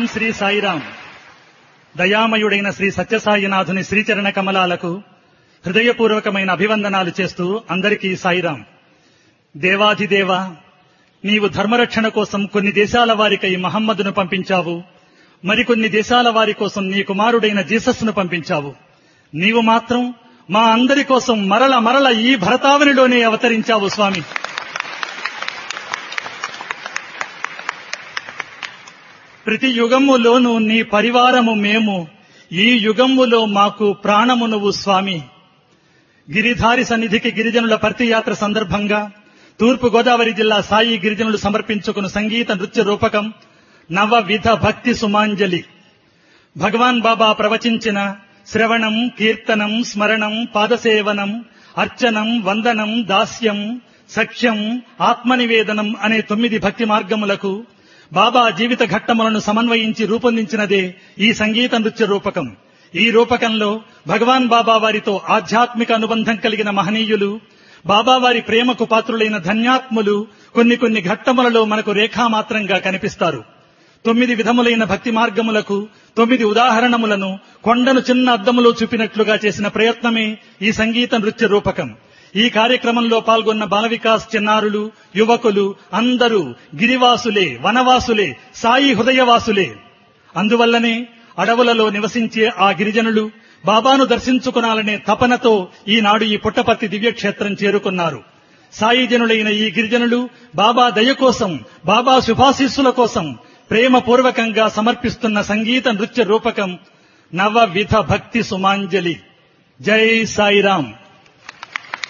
శ్రీ సాయిరాం దయామయుడైన శ్రీ సత్యసాయినాథుని శ్రీచరణ కమలాలకు హృదయపూర్వకమైన అభివందనాలు చేస్తూ అందరికీ సాయిరాం దేవాధిదేవ నీవు ధర్మరక్షణ కోసం కొన్ని దేశాల వారికై మహమ్మదును పంపించావు మరికొన్ని దేశాల వారి కోసం నీ కుమారుడైన జీసస్ను పంపించావు నీవు మాత్రం మా అందరి కోసం మరల మరల ఈ భరతావనిలోనే అవతరించావు స్వామి ప్రతి యుగములోను నీ పరివారము మేము ఈ యుగములో మాకు ప్రాణము నువ్వు స్వామి గిరిధారి సన్నిధికి గిరిజనుల యాత్ర సందర్భంగా తూర్పు గోదావరి జిల్లా సాయి గిరిజనులు సమర్పించుకున్న సంగీత నృత్య రూపకం నవవిధ భక్తి సుమాంజలి భగవాన్ బాబా ప్రవచించిన శ్రవణం కీర్తనం స్మరణం పాదసేవనం అర్చనం వందనం దాస్యం సఖ్యం ఆత్మనివేదనం అనే తొమ్మిది భక్తి మార్గములకు బాబా జీవిత ఘట్టములను సమన్వయించి రూపొందించినదే ఈ సంగీత నృత్య రూపకం ఈ రూపకంలో భగవాన్ బాబా వారితో ఆధ్యాత్మిక అనుబంధం కలిగిన మహనీయులు బాబా వారి ప్రేమకు పాత్రులైన ధన్యాత్ములు కొన్ని కొన్ని ఘట్టములలో మనకు రేఖామాత్రంగా కనిపిస్తారు తొమ్మిది విధములైన భక్తి మార్గములకు తొమ్మిది ఉదాహరణములను కొండను చిన్న అద్దములో చూపినట్లుగా చేసిన ప్రయత్నమే ఈ సంగీత నృత్య రూపకం ఈ కార్యక్రమంలో పాల్గొన్న బాల వికాస్ చిన్నారులు యువకులు అందరూ గిరివాసులే వనవాసులే సాయి హృదయవాసులే అందువల్లనే అడవులలో నివసించే ఆ గిరిజనులు బాబాను దర్శించుకునాలనే తపనతో ఈనాడు ఈ పుట్టపర్తి దివ్యక్షేత్రం చేరుకున్నారు సాయి జనులైన ఈ గిరిజనులు బాబా దయ కోసం బాబా శుభాశీస్సుల కోసం ప్రేమపూర్వకంగా సమర్పిస్తున్న సంగీత నృత్య రూపకం నవవిధ భక్తి సుమాంజలి జై సాయిరాం